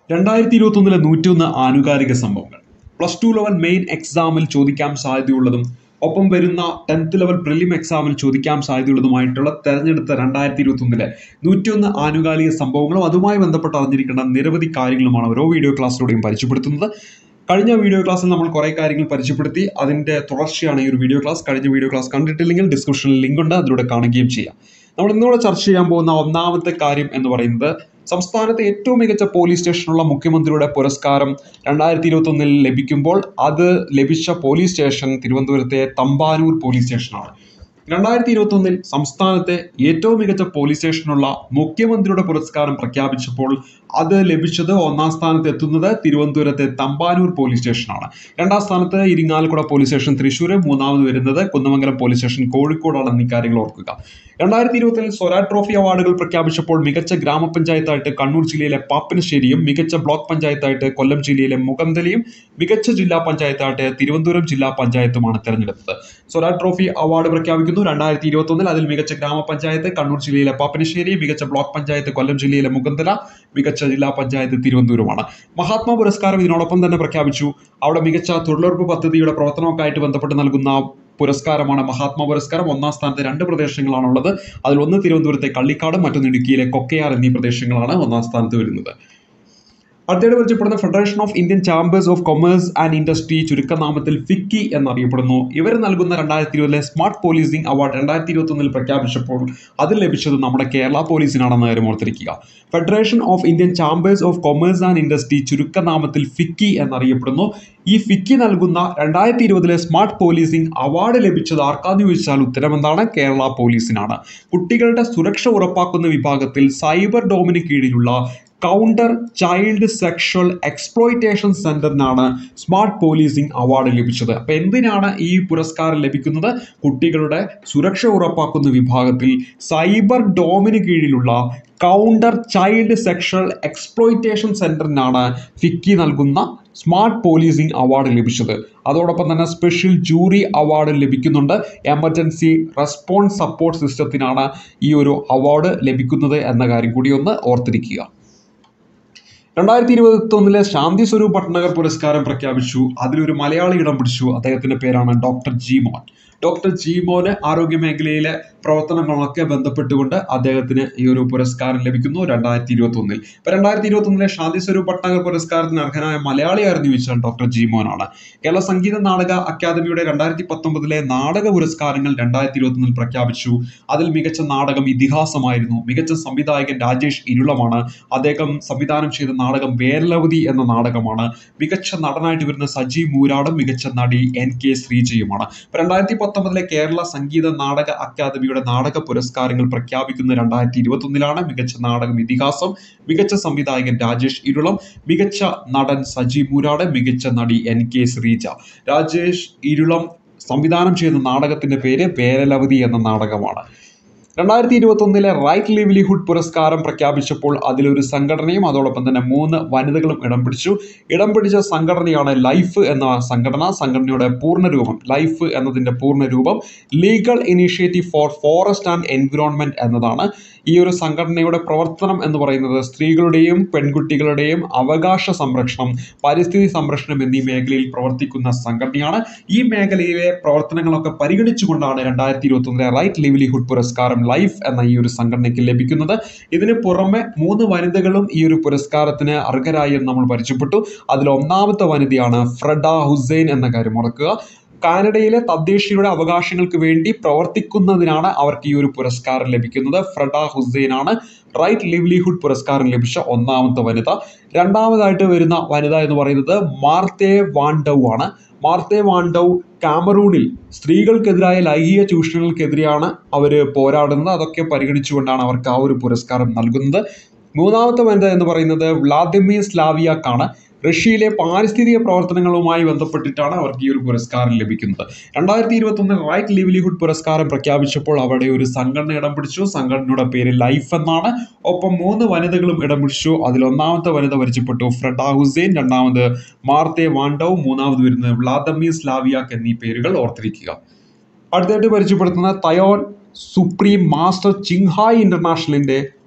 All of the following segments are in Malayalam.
രണ്ടായിരത്തി ഇരുപത്തൊന്നിലെ നൂറ്റിയൊന്ന് ആനുകാലിക സംഭവങ്ങൾ പ്ലസ് ടു ലെവൽ മെയിൻ എക്സാമിൽ ചോദിക്കാൻ സാധ്യതയുള്ളതും ഒപ്പം വരുന്ന ടെൻത്ത് ലെവൽ പ്രിലിം എക്സാമിൽ ചോദിക്കാൻ സാധ്യതയുള്ളതുമായിട്ടുള്ള തെരഞ്ഞെടുത്ത രണ്ടായിരത്തി ഇരുപത്തൊന്നിലെ നൂറ്റിയൊന്ന് ആനുകാലിക സംഭവങ്ങളും അതുമായി ബന്ധപ്പെട്ട് അറിഞ്ഞിരിക്കേണ്ട നിരവധി കാര്യങ്ങളുമാണ് ഓരോ വീഡിയോ ക്ലാസ്സിലൂടെയും പരിചയപ്പെടുത്തുന്നത് കഴിഞ്ഞ വീഡിയോ ക്ലാസ്സിൽ നമ്മൾ കുറേ കാര്യങ്ങൾ പരിചയപ്പെടുത്തി അതിൻ്റെ തുടർച്ചയാണ് ഈ ഒരു വീഡിയോ ക്ലാസ് കഴിഞ്ഞ വീഡിയോ ക്ലാസ് കണ്ടിട്ടില്ലെങ്കിൽ ഡിസ്ക്രിപ്ഷനിൽ ലിങ്ക് ഉണ്ട് അതിലൂടെ കാണുകയും ചെയ്യാം നമ്മൾ ഇന്നിവിടെ ചർച്ച ചെയ്യാൻ പോകുന്ന ഒന്നാമത്തെ കാര്യം എന്ന് പറയുന്നത് സംസ്ഥാനത്തെ ഏറ്റവും മികച്ച പോലീസ് സ്റ്റേഷനുള്ള മുഖ്യമന്ത്രിയുടെ പുരസ്കാരം രണ്ടായിരത്തി ഇരുപത്തൊന്നിൽ ലഭിക്കുമ്പോൾ അത് ലഭിച്ച പോലീസ് സ്റ്റേഷൻ തിരുവനന്തപുരത്തെ തമ്പാനൂർ പോലീസ് സ്റ്റേഷനാണ് രണ്ടായിരത്തി ഇരുപത്തൊന്നിൽ സംസ്ഥാനത്തെ ഏറ്റവും മികച്ച പോലീസ് സ്റ്റേഷനുള്ള മുഖ്യമന്ത്രിയുടെ പുരസ്കാരം പ്രഖ്യാപിച്ചപ്പോൾ അത് ലഭിച്ചത് ഒന്നാം സ്ഥാനത്ത് എത്തുന്നത് തിരുവനന്തപുരത്തെ തമ്പാനൂർ പോലീസ് സ്റ്റേഷനാണ് രണ്ടാം സ്ഥാനത്ത് ഇരിങ്ങാലക്കുട പോലീസ് സ്റ്റേഷൻ തൃശ്ശൂർ മൂന്നാമത് വരുന്നത് കുന്നമംഗലം പോലീസ് സ്റ്റേഷൻ കോഴിക്കോടാണെന്ന് ഇക്കാര്യങ്ങൾ ഓർക്കുക രണ്ടായിരത്തി ഇരുപത്തിൽ സ്വരാജ് ട്രോഫി അവാർഡുകൾ പ്രഖ്യാപിച്ചപ്പോൾ മികച്ച ഗ്രാമപഞ്ചായത്തായിട്ട് കണ്ണൂർ ജില്ലയിലെ പാപ്പനശ്ശേരിയും മികച്ച ബ്ലോക്ക് പഞ്ചായത്തായിട്ട് കൊല്ലം ജില്ലയിലെ മുഖന്തലിയും മികച്ച ജില്ലാ പഞ്ചായത്തായിട്ട് തിരുവനന്തപുരം ജില്ലാ പഞ്ചായത്തുമാണ് തെരഞ്ഞെടുത്തത് സ്വരാജ് ട്രോഫി അവാർഡ് പ്രഖ്യാപിക്കുന്നു രണ്ടായിരത്തി ഇരുപത്തൊന്നിൽ അതിൽ മികച്ച ഗ്രാമപഞ്ചായത്ത് കണ്ണൂർ ജില്ലയിലെ പാപ്പനശ്ശേരി മികച്ച ബ്ലോക്ക് പഞ്ചായത്ത് കൊല്ലം ജില്ലയിലെ മുഖന്തല മികച്ച ജില്ലാ പഞ്ചായത്ത് തിരുവനന്തപുരമാണ് മഹാത്മാ പുരസ്കാരം ഇതിനോടൊപ്പം തന്നെ പ്രഖ്യാപിച്ചു അവിടെ മികച്ച തൊഴിലുറപ്പ് പദ്ധതിയുടെ പ്രവർത്തനമൊക്കെ ആയിട്ട് ബന്ധപ്പെട്ട് നൽകുന്ന പുരസ്കാരമാണ് മഹാത്മാ പുരസ്കാരം ഒന്നാം സ്ഥാനത്ത് രണ്ട് പ്രദേശങ്ങളാണുള്ളത് അതിൽ ഒന്ന് തിരുവനന്തപുരത്തെ കള്ളിക്കാട് മറ്റൊന്ന് ഇടുക്കിയിലെ കൊക്കയാർ എന്നീ പ്രദേശങ്ങളാണ് ഒന്നാം സ്ഥാനത്ത് വരുന്നത് അടുത്തതായിട്ട് പരിചയപ്പെടുന്ന federation of Indian chambers of commerce and industry ചുരുക്കനാമത്തിൽ ഫിക്കി എന്നറിയപ്പെടുന്നു ഇവർ നൽകുന്ന രണ്ടായിരത്തി ഇരുപതിലെ സ്മാർട്ട് പോലീസിംഗ് അവാർഡ് രണ്ടായിരത്തി ഇരുപത്തൊന്നിൽ പ്രഖ്യാപിച്ചപ്പോൾ അതിൽ ലഭിച്ചത് നമ്മുടെ കേരള പോലീസിനാണെന്ന കാര്യം ഓർത്തിരിക്കുക federation of Indian chambers of commerce and industry ചുരുക്കനാമത്തിൽ ഫിക്കി എന്നറിയപ്പെടുന്നു ഈ ഫിക്കി നൽകുന്ന രണ്ടായിരത്തി ഇരുപതിലെ സ്മാർട്ട് പോലീസിംഗ് അവാർഡ് ലഭിച്ചത് ആർക്കാന്ന് ചോദിച്ചാൽ ഉത്തരം എന്താണ് കേരള പോലീസിനാണ് കുട്ടികളുടെ സുരക്ഷ ഉറപ്പാക്കുന്ന വിഭാഗത്തിൽ സൈബർ ഡോമിന് കീഴിലുള്ള കൗണ്ടർ ചൈൽഡ് സെക്ഷൽ എക്സ്പ്ലോയിറ്റേഷൻ സെന്ററിനാണ് സ്മാർട്ട് പോലീസിംഗ് അവാർഡ് ലഭിച്ചത് അപ്പൊ എന്തിനാണ് ഈ പുരസ്കാരം ലഭിക്കുന്നത് കുട്ടികളുടെ സുരക്ഷ ഉറപ്പാക്കുന്ന വിഭാഗത്തിൽ സൈബർ ഡോമിന് കീഴിലുള്ള കൗണ്ടർ ചൈൽഡ് സെക്ഷൽ എക്സ്പ്ലോയിറ്റേഷൻ സെന്ററിനാണ് ഫിക്കി നൽകുന്ന സ്മാർട്ട് പോലീസിംഗ് അവാർഡ് ലഭിച്ചത് അതോടൊപ്പം തന്നെ സ്പെഷ്യൽ ജൂറി അവാർഡ് ലഭിക്കുന്നുണ്ട് എമർജൻസി റെസ്പോൺസ് സപ്പോർട്ട് സിസ്റ്റത്തിനാണ് ഈ ഒരു അവാർഡ് ലഭിക്കുന്നത് എന്ന കാര്യം കൂടി ഒന്ന് ഓർത്തിരിക്കുക രണ്ടായിരത്തി ഇരുപത്തി ഒന്നിലെ ശാന്തി സ്വരൂപ് ഭട്നഗർ പുരസ്കാരം പ്രഖ്യാപിച്ചു അതിലൊരു മലയാളി ഇടം പിടിച്ചു അദ്ദേഹത്തിന്റെ പേരാണ് ഡോക്ടർ ജി മോൻ ഡോക്ടർ ജി മോന് ആരോഗ്യ മേഖലയിലെ പ്രവർത്തനങ്ങളൊക്കെ ബന്ധപ്പെട്ടുകൊണ്ട് അദ്ദേഹത്തിന് ഈ ഒരു പുരസ്കാരം ലഭിക്കുന്നു രണ്ടായിരത്തി ഇരുപത്തി ഒന്നിൽ ഇപ്പൊ രണ്ടായിരത്തി ഇരുപത്തി ഒന്നിലെ ശാന്തി സ്വരൂപ് ഭട്നഗർ പുരസ്കാരത്തിന് അർഹനായ മലയാളിയായിരുന്നു ചോദിച്ചാൽ ഡോക്ടർ ജി മോനാണ് കേരള സംഗീത നാടക അക്കാദമിയുടെ രണ്ടായിരത്തി പത്തൊമ്പതിലെ നാടക പുരസ്കാരങ്ങൾ രണ്ടായിരത്തി ഇരുപത്തി ഒന്നിൽ പ്രഖ്യാപിച്ചു അതിൽ മികച്ച നാടകം ഇതിഹാസമായിരുന്നു മികച്ച സംവിധായകൻ രാജേഷ് ഇരുളമാണ് അദ്ദേഹം സംവിധാനം ചെയ്ത നാടകം വേരലവതി എന്ന നാടകമാണ് മികച്ച നടനായിട്ട് വരുന്ന സജി മൂരാടും മികച്ച നടി എൻ കെ ശ്രീജയുമാണ് ഇപ്പൊ രണ്ടായിരത്തി പത്തൊമ്പതിലെ കേരള സംഗീത നാടക അക്കാദമിയുടെ നാടക പുരസ്കാരങ്ങൾ പ്രഖ്യാപിക്കുന്ന രണ്ടായിരത്തി ഇരുപത്തി ഒന്നിലാണ് മികച്ച നാടകം ഇതിഹാസം മികച്ച സംവിധായകൻ രാജേഷ് ഇരുളം മികച്ച നടൻ സജി മൂരാട് മികച്ച നടി എൻ കെ ശ്രീജ രാജേഷ് ഇരുളം സംവിധാനം ചെയ്ത നാടകത്തിന്റെ പേര് പേരലവതി എന്ന നാടകമാണ് രണ്ടായിരത്തി ഇരുപത്തൊന്നിലെ റൈറ്റ് ലിവ്ലിഹുഡ് പുരസ്കാരം പ്രഖ്യാപിച്ചപ്പോൾ അതിലൊരു സംഘടനയും അതോടൊപ്പം തന്നെ മൂന്ന് വനിതകളും ഇടം പിടിച്ചു ഇടം പിടിച്ച സംഘടനയാണ് ലൈഫ് എന്ന സംഘടന സംഘടനയുടെ പൂർണ്ണരൂപം ലൈഫ് എന്നതിൻ്റെ പൂർണ്ണരൂപം legal initiative for forest and environment എന്നതാണ് ഈ ഒരു സംഘടനയുടെ പ്രവർത്തനം എന്ന് പറയുന്നത് സ്ത്രീകളുടെയും പെൺകുട്ടികളുടെയും അവകാശ സംരക്ഷണം പരിസ്ഥിതി സംരക്ഷണം എന്നീ മേഖലയിൽ പ്രവർത്തിക്കുന്ന സംഘടനയാണ് ഈ മേഖലയിലെ പ്രവർത്തനങ്ങളൊക്കെ പരിഗണിച്ചുകൊണ്ടാണ് രണ്ടായിരത്തി ഇരുപത്തൊന്നിലെ റൈറ്റ് ലിവ്ലിഹുഡ് പുരസ്കാരം ലൈഫ് എന്ന ഈ ഒരു സംഘടനയ്ക്ക് ലഭിക്കുന്നത് ഇതിന് പുറമെ മൂന്ന് വനിതകളും ഈ ഒരു പുരസ്കാരത്തിന് അർഹരായി എന്ന് നമ്മൾ പരിചയപ്പെട്ടു അതിൽ ഒന്നാമത്തെ വനിതയാണ് ഫ്രഡ ഹുസൈൻ എന്ന കാര്യം ഓർക്കുക കാനഡയിലെ തദ്ദേശീയരുടെ അവകാശങ്ങൾക്ക് വേണ്ടി പ്രവർത്തിക്കുന്നതിനാണ് അവർക്ക് ഈ ഒരു പുരസ്കാരം ലഭിക്കുന്നത് ഫ്രഡ ഹുസൈനാണ് റൈറ്റ് ലിവ്ലിഹുഡ് പുരസ്കാരം ലഭിച്ച ഒന്നാമത്തെ വനിത രണ്ടാമതായിട്ട് വരുന്ന വനിത എന്ന് പറയുന്നത് മാർത്തേ വാണ്ടൗ ആണ് മാർത്തേ വാണ്ടൗ കാമറൂണിൽ സ്ത്രീകൾക്കെതിരായ ലൈംഗിക ചൂഷണങ്ങൾക്കെതിരെയാണ് അവർ പോരാടുന്നത് അതൊക്കെ പരിഗണിച്ചുകൊണ്ടാണ് അവർക്ക് ആ ഒരു പുരസ്കാരം നൽകുന്നത് മൂന്നാമത്തെ വനിത എന്ന് പറയുന്നത് വ്ളാദിമിർ സ്ലാവിയാക്കാണ് റഷ്യയിലെ പാരിസ്ഥിതിക പ്രവർത്തനങ്ങളുമായി ബന്ധപ്പെട്ടിട്ടാണ് അവർക്ക് ഈ ഒരു പുരസ്കാരം ലഭിക്കുന്നത് രണ്ടായിരത്തി ഇരുപത്തൊന്നിൽ റൈറ്റ് ലിവ്ലിഹുഡ് പുരസ്കാരം പ്രഖ്യാപിച്ചപ്പോൾ അവിടെ ഒരു സംഘടന ഇടം പിടിച്ചു സംഘടനയുടെ പേര് ലൈഫ് എന്നാണ് ഒപ്പം മൂന്ന് വനിതകളും ഇടം പിടിച്ചു അതിൽ ഒന്നാമത്തെ വനിത പരിചയപ്പെട്ടു ഫ്രഡ ഹുസൈൻ രണ്ടാമത് മാർത്തെ വാണ്ടോ മൂന്നാമത് വരുന്നത് വ്ളാദമീർ സ്ലാവിയാക്ക് എന്നീ പേരുകൾ ഓർത്തിരിക്കുക അടുത്തായിട്ട് പരിചയപ്പെടുത്തുന്ന തയോൻ സുപ്രീം മാസ്റ്റർ ചിങ്ഹായ് ഇന്റർനാഷണലിന്റെ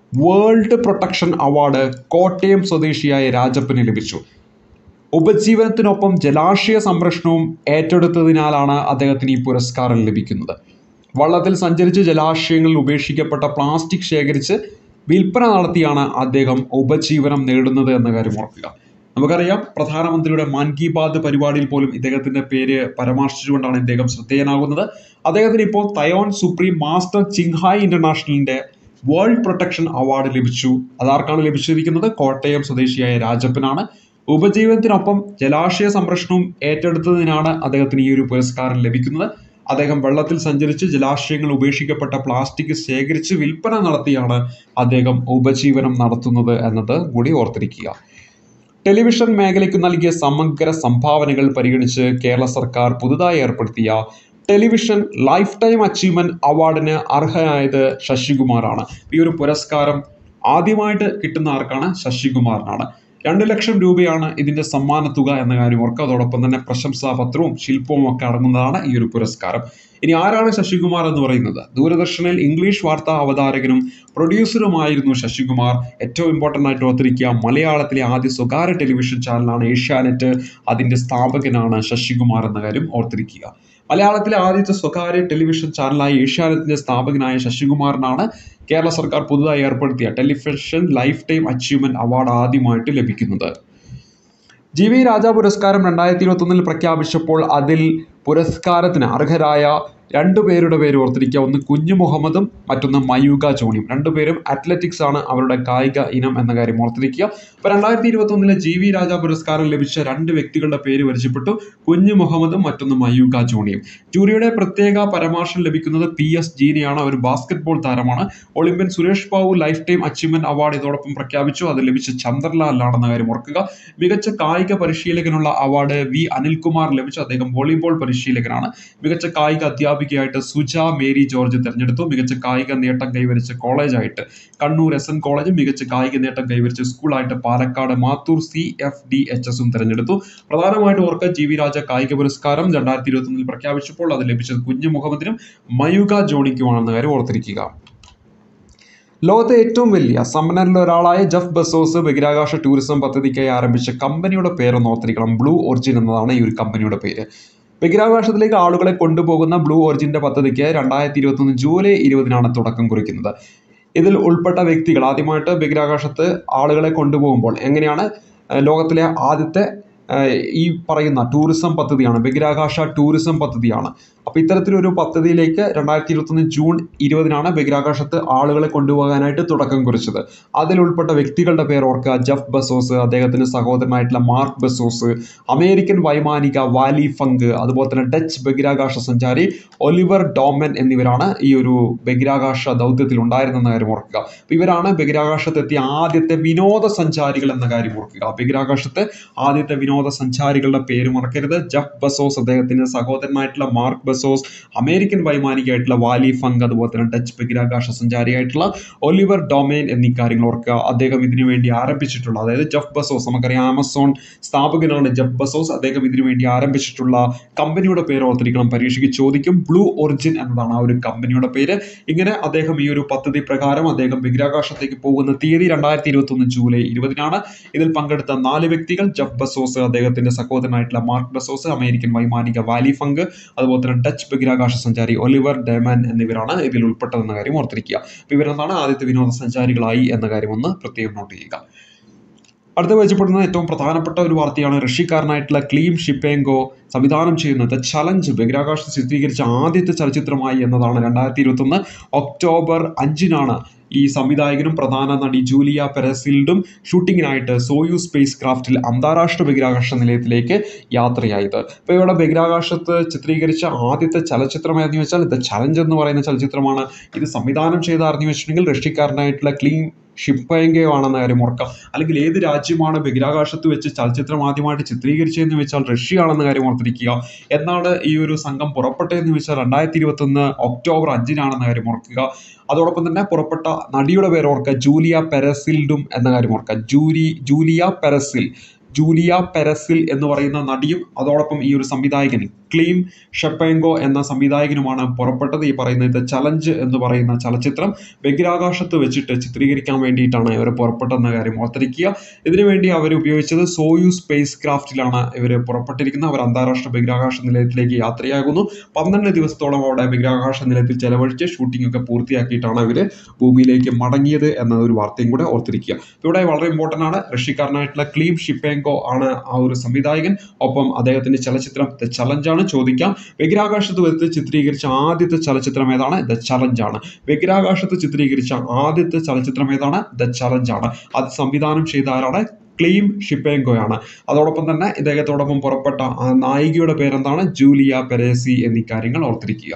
വേൾഡ് പ്രൊട്ടക്ഷൻ അവാർഡ് കോട്ടയം സ്വദേശിയായ രാജപ്പന് ലഭിച്ചു ഉപജീവനത്തിനൊപ്പം ജലാശയ സംരക്ഷണവും ഏറ്റെടുത്തതിനാലാണ് അദ്ദേഹത്തിന് ഈ പുരസ്കാരം ലഭിക്കുന്നത് വള്ളത്തിൽ സഞ്ചരിച്ച് ജലാശയങ്ങളിൽ ഉപേക്ഷിക്കപ്പെട്ട പ്ലാസ്റ്റിക് ശേഖരിച്ച് വിൽപ്പന നടത്തിയാണ് അദ്ദേഹം ഉപജീവനം നേടുന്നത് എന്ന കാര്യം ഓർക്കുക നമുക്കറിയാം പ്രധാനമന്ത്രിയുടെ മൻ കി ബാത് പരിപാടിയിൽ പോലും ഇദ്ദേഹത്തിന്റെ പേര് പരാമർശിച്ചുകൊണ്ടാണ് ഇദ്ദേഹം ശ്രദ്ധേയനാകുന്നത് അദ്ദേഹത്തിന് ഇപ്പോൾ തയോൺ സുപ്രീം മാസ്റ്റർ ചിങ്ഹായ് ഇന്റർനാഷണലിന്റെ വേൾഡ് പ്രൊട്ടക്ഷൻ അവാർഡ് ലഭിച്ചു അതാർക്കാണ് ലഭിച്ചിരിക്കുന്നത് കോട്ടയം സ്വദേശിയായ രാജപ്പനാണ് ഉപജീവനത്തിനൊപ്പം ജലാശയ സംരക്ഷണവും ഏറ്റെടുത്തതിനാണ് അദ്ദേഹത്തിന് ഈ ഒരു പുരസ്കാരം ലഭിക്കുന്നത് അദ്ദേഹം വെള്ളത്തിൽ സഞ്ചരിച്ച് ജലാശയങ്ങൾ ഉപേക്ഷിക്കപ്പെട്ട പ്ലാസ്റ്റിക് ശേഖരിച്ച് വിൽപ്പന നടത്തിയാണ് അദ്ദേഹം ഉപജീവനം നടത്തുന്നത് എന്നത് കൂടി ഓർത്തിരിക്കുക ടെലിവിഷൻ മേഖലയ്ക്ക് നൽകിയ സമഗ്ര സംഭാവനകൾ പരിഗണിച്ച് കേരള സർക്കാർ പുതുതായി ഏർപ്പെടുത്തിയ ടെലിവിഷൻ ലൈഫ് ടൈം അച്ചീവ്മെന്റ് അവാർഡിന് അർഹനായത് ശശികുമാറാണ് ഈ ഒരു പുരസ്കാരം ആദ്യമായിട്ട് കിട്ടുന്ന ആർക്കാണ് ശശികുമാറിനാണ് രണ്ട് ലക്ഷം രൂപയാണ് ഇതിന്റെ സമ്മാന തുക എന്ന കാര്യം ഓർക്കുക അതോടൊപ്പം തന്നെ പ്രശംസാ പത്രവും ശില്പവും ഒക്കെ അടങ്ങുന്നതാണ് ഈ ഒരു പുരസ്കാരം ഇനി ആരാണ് ശശികുമാർ എന്ന് പറയുന്നത് ദൂരദർശനിൽ ഇംഗ്ലീഷ് വാർത്താ അവതാരകനും പ്രൊഡ്യൂസറുമായിരുന്നു ശശികുമാർ ഏറ്റവും ഇമ്പോർട്ടൻ്റ് ആയിട്ട് ഓർത്തിരിക്കുക മലയാളത്തിലെ ആദ്യ സ്വകാര്യ ടെലിവിഷൻ ചാനലാണ് ഏഷ്യാനെറ്റ് അതിന്റെ സ്ഥാപകനാണ് ശശികുമാർ എന്ന കാര്യം ഓർത്തിരിക്കുക മലയാളത്തിലെ ആദ്യത്തെ സ്വകാര്യ ടെലിവിഷൻ ചാനലായ ഏഷ്യാനെറ്റിന്റെ സ്ഥാപകനായ ശശികുമാറിനാണ് കേരള സർക്കാർ പുതുതായി ഏർപ്പെടുത്തിയ television lifetime achievement award ആദ്യമായിട്ട് ലഭിക്കുന്നത് ജി വി രാജ പുരസ്കാരം രണ്ടായിരത്തി ഇരുപത്തൊന്നിൽ പ്രഖ്യാപിച്ചപ്പോൾ അതിൽ പുരസ്കാരത്തിന് അർഹരായ രണ്ടു പേരുടെ പേര് ഓർത്തിരിക്കുക ഒന്ന് കുഞ്ഞു മുഹമ്മദും മറ്റൊന്ന് മയൂക ജോണിയും രണ്ടുപേരും അത്ലറ്റിക്സ് ആണ് അവരുടെ കായിക ഇനം എന്ന കാര്യം ഓർത്തിരിക്കുക അപ്പോൾ രണ്ടായിരത്തി ഇരുപത്തൊന്നിലെ ജി വി രാജ പുരസ്കാരം ലഭിച്ച രണ്ട് വ്യക്തികളുടെ പേര് പരിചയപ്പെട്ടു കുഞ്ഞു മുഹമ്മദും മറ്റൊന്ന് മയൂക ജോണിയും ജൂറിയുടെ പ്രത്യേക പരാമർശം ലഭിക്കുന്നത് പി എസ് ജീനയാണ് ഒരു ബാസ്കറ്റ്ബോൾ താരമാണ് Olympian Suresh Babu lifetime achievement award ഇതോടൊപ്പം പ്രഖ്യാപിച്ചു അത് ലഭിച്ച ചന്ദ്രലാലാണെന്ന കാര്യം ഓർക്കുക മികച്ച കായിക പരിശീലകനുള്ള അവാർഡ് വി അനിൽകുമാർ ലഭിച്ചു അദ്ദേഹം വോളിബോൾ പരിശീലകനാണ് മികച്ച കായിക അധ്യാപികയായിട്ട് സുജ മേരി ജോർജ് തിരഞ്ഞെടുത്തു മികച്ച കായിക നേട്ടം കൈവരിച്ച കോളേജായിട്ട് കണ്ണൂർ എസ് എൻ കോളേജും മികച്ച കായിക നേട്ടം കൈവരിച്ച സ്കൂളായിട്ട് Palakkad Mathur C F D H എസും തിരഞ്ഞെടുത്തു പ്രധാനമായിട്ട് ഓർക്കുക ജി വി രാജ കായിക പുരസ്കാരം രണ്ടായിരത്തി ഇരുപത്തൊന്നിൽ പ്രഖ്യാപിച്ചപ്പോൾ അത് ലഭിച്ചത് കുഞ്ഞു മുഹമ്മദിനും മയൂക ജോണിക്കുമാണെന്ന കാര്യം ഓർത്തിരിക്കുക ലോകത്തെ ഏറ്റവും വലിയ സമ്പന്നരിൽ ഒരാളായ ജഫ് ബസോസ് ബഹിരാകാശ ടൂറിസം പദ്ധതിക്കായി ആരംഭിച്ച കമ്പനിയുടെ പേരൊന്ന് ഓർത്തിരിക്കണം ബ്ലൂ ഒറിജിൻ എന്നതാണ് ഈ ഒരു കമ്പനിയുടെ പേര് ബഹിരാകാശത്തിലേക്ക് ആളുകളെ കൊണ്ടുപോകുന്ന ബ്ലൂ ഒറിജിന്റെ പദ്ധതിക്ക് രണ്ടായിരത്തി ഇരുപത്തൊന്ന് ജൂലൈ ഇരുപതിനാണ് തുടക്കം കുറിക്കുന്നത് ഇതിൽ ഉൾപ്പെട്ട വ്യക്തികൾ ആദ്യമായിട്ട് ബഹിരാകാശത്ത് ആളുകളെ കൊണ്ടുപോകുമ്പോൾ എങ്ങനെയാണ് ഏഹ് ലോകത്തിലെ ആദ്യത്തെ ഏഹ് ഈ പറയുന്ന ടൂറിസം പദ്ധതിയാണ് ബഹിരാകാശ ടൂറിസം പദ്ധതിയാണ് അപ്പോൾ ഇത്തരത്തിലൊരു പദ്ധതിയിലേക്ക് രണ്ടായിരത്തി ഇരുപത്തൊന്ന് ജൂൺ ഇരുപതിനാണ് ബഹിരാകാശത്ത് ആളുകളെ കൊണ്ടുപോകാനായിട്ട് തുടക്കം കുറിച്ചത് അതിൽ ഉൾപ്പെട്ട വ്യക്തികളുടെ പേര് ഓർക്കുക ജഫ് ബസോസ് അദ്ദേഹത്തിന്റെ സഹോദരനായിട്ടുള്ള മാർക്ക് ബസോസ് അമേരിക്കൻ വൈമാനിക വാലി ഫങ്ക് അതുപോലെ തന്നെ ഡച്ച് ബഹിരാകാശ സഞ്ചാരി ഒലിവർ ഡോമൻ എന്നിവരാണ് ഈ ഒരു ബഹിരാകാശ ദൗത്യത്തിൽ ഉണ്ടായിരുന്നെന്ന കാര്യം ഓർക്കുക അപ്പോൾ ഇവരാണ് ബഹിരാകാശത്തെത്തിയ ആദ്യത്തെ വിനോദസഞ്ചാരികൾ എന്ന കാര്യം ഓർക്കുക ബഹിരാകാശത്തെ ആദ്യത്തെ വിനോദസഞ്ചാരികളുടെ പേര് മറക്കരുത് ജഫ് ബസോസ് അദ്ദേഹത്തിന്റെ സഹോദരനായിട്ടുള്ള മാർക്ക് ബസോസ് അമേരിക്കൻ വൈമാനികയായിട്ടുള്ള വാലി ഫങ്ക് അതുപോലെ തന്നെ ഡച്ച് ബഹിരാകാശ സഞ്ചാരിയായിട്ടുള്ള ഒലിവർ ഡൊമൈൻ എന്നീ കാര്യങ്ങൾ ഓർക്കുക അദ്ദേഹം ഇതിനു വേണ്ടി ആരംഭിച്ചിട്ടുള്ള അതായത് ജഫ് ബസോസ് നമുക്കറിയാം ആമസോൺ സ്ഥാപകനാണ് ജഫ് ബസോസ് അദ്ദേഹം ഇതിനു വേണ്ടി ആരംഭിച്ചിട്ടുള്ള കമ്പനിയുടെ പേര് ഓർത്തിരിക്കണം പരീക്ഷയ്ക്ക് ചോദിക്കും ബ്ലൂ ഒറിജിൻ എന്നതാണ് ആ ഒരു കമ്പനിയുടെ പേര് ഇങ്ങനെ അദ്ദേഹം ഈ ഒരു പദ്ധതി പ്രകാരം അദ്ദേഹം ബഹിരാകാശത്തേക്ക് പോകുന്ന തീയതി രണ്ടായിരത്തി ഇരുപത്തി ഒന്ന് ജൂലൈ ഇരുപതിനാണ് ഇതിൽ പങ്കെടുത്ത നാല് വ്യക്തികൾ ജഫ് ബസോസ് അദ്ദേഹത്തിന്റെ സഹോദരനായിട്ടുള്ള മാർക്ക് ബസോസ് അമേരിക്കൻ വൈമാനിക വാലി ഫങ്ക് അതുപോലെ തന്നെ ഡച്ച് ബഹിരാകാശ സഞ്ചാരി ഒലിവർ ഡെമാൻ എന്നിവരാണ് ഇതിൽ ഉൾപ്പെട്ടതെന്ന കാര്യം ഓർത്തിരിക്കുക അപ്പോൾ ഇവരെന്താണ് ആദ്യത്തെ വിനോദസഞ്ചാരികളായി എന്ന കാര്യം ഒന്ന് പ്രത്യേകം നോട്ട് ചെയ്യുക അടുത്ത വെച്ചപ്പെടുന്ന ഏറ്റവും പ്രധാനപ്പെട്ട ഒരു വാർത്തയാണ് റഷ്യക്കാരനായിട്ടുള്ള ക്ലീം ഷിപ്പേങ്കോ സംവിധാനം ചെയ്യുന്ന ദ ചലഞ്ച് ബഹിരാകാശത്ത് ചിത്രീകരിച്ച ആദ്യത്തെ ചലച്ചിത്രമായി എന്നതാണ് രണ്ടായിരത്തി ഇരുപത്തൊന്ന് ഒക്ടോബർ അഞ്ചിനാണ് ഈ സംവിധായകനും പ്രധാന നടി ജൂലിയ പെരസിൽഡും ഷൂട്ടിങ്ങിനായിട്ട് സോയു സ്പേസ് ക്രാഫ്റ്റിൽ അന്താരാഷ്ട്ര ബഹിരാകാശ നിലയത്തിലേക്ക് യാത്രയായത് അപ്പോൾ ഇവിടെ ബഹിരാകാശത്ത് ചിത്രീകരിച്ച ആദ്യത്തെ ചലച്ചിത്രം ഏതെന്ന് വെച്ചാൽ ദ ചലഞ്ച് എന്ന് പറയുന്ന ചലച്ചിത്രമാണ് ഇത് സംവിധാനം ചെയ്ത അറിഞ്ഞു വെച്ചിട്ടുണ്ടെങ്കിൽ റഷ്യക്കാരനായിട്ടുള്ള ക്ലീൻ ഷിപ്പയങ്കയോ ആണെന്ന കാര്യം ഓർക്കാം അല്ലെങ്കിൽ ഏത് രാജ്യമാണ് ബഹിരാകാശത്ത് വെച്ച് ചലച്ചിത്രം ആദ്യമായിട്ട് ചിത്രീകരിച്ചതെന്ന് വെച്ചാൽ റഷ്യ ആണെന്ന കാര്യം ഓർത്തിരിക്കുക എന്നാണ് ഈ ഒരു സംഘം പുറപ്പെട്ടതെന്ന് വെച്ചാൽ രണ്ടായിരത്തി ഇരുപത്തൊന്ന് ഒക്ടോബർ അഞ്ചിനാണെന്ന കാര്യം ഓർക്കുക അതോടൊപ്പം തന്നെ പുറപ്പെട്ട നടിയുടെ പേര് ഓർക്കുക ജൂലിയ പെരസിൽഡും എന്ന കാര്യം ഓർക്കുക ജൂലി ജൂലിയ പെരസിൽ ജൂലിയ പെരസിൽ എന്ന് പറയുന്ന നടിയും അതോടൊപ്പം ഈ ഒരു സംവിധായകനും ക്ലീം ഷെപ്പേങ്കോ എന്ന സംവിധായകനുമാണ് പുറപ്പെട്ടത് ഈ പറയുന്ന ദ ചലഞ്ച് എന്ന് പറയുന്ന ചലച്ചിത്രം ബഹിരാകാശത്ത് വെച്ചിട്ട് ചിത്രീകരിക്കാൻ വേണ്ടിയിട്ടാണ് ഇവർ പുറപ്പെട്ടെന്ന കാര്യം ഓർത്തിരിക്കുക ഇതിനുവേണ്ടി അവർ ഉപയോഗിച്ചത് സോയു സ്പേസ് ക്രാഫ്റ്റിലാണ് ഇവർ പുറപ്പെട്ടിരിക്കുന്നത് അവർ അന്താരാഷ്ട്ര ബഹിരാകാശ നിലയത്തിലേക്ക് യാത്രയാകുന്നു പന്ത്രണ്ട് ദിവസത്തോളം അവിടെ ബഹിരാകാശ നിലയത്തിൽ ചെലവഴിച്ച് ഷൂട്ടിംഗ് ഒക്കെ പൂർത്തിയാക്കിയിട്ടാണ് ഇവർ ഭൂമിയിലേക്ക് മടങ്ങിയത് എന്ന ഒരു വാർത്തയും കൂടെ ഓർത്തിരിക്കുക ഇവിടെ വളരെ ഇമ്പോർട്ടൻ്റ് ആണ് റഷ്യക്കാരനായിട്ടുള്ള ക്ലീം ഷിപ്പേങ്കോ ആണ് ആ ഒരു സംവിധായകൻ ഒപ്പം അദ്ദേഹത്തിന്റെ ചലച്ചിത്രം ദ ചലഞ്ച് ആണ് ചോദിക്കാം ബഹിരാകാശത്ത് വെച്ച് ചിത്രീകരിച്ച ആദ്യത്തെ ചലച്ചിത്രം ഏതാണ് ദ ചലഞ്ച് ആണ് ബഹിരാകാശത്ത് ചിത്രീകരിച്ച ആദ്യത്തെ ചലച്ചിത്രം ഏതാണ് ദ ചലഞ്ച് ആണ് അത് സംവിധാനം ചെയ്ത ആരാണ് ക്ലീം ഷിപ്പേങ്കോയാണ് അതോടൊപ്പം തന്നെ ഇദ്ദേഹത്തോടൊപ്പം പുറപ്പെട്ട ആ നായികയുടെ പേരെന്താണ് ജൂലിയ പെരേസി എന്നീ കാര്യങ്ങൾ ഓർത്തിരിക്കുക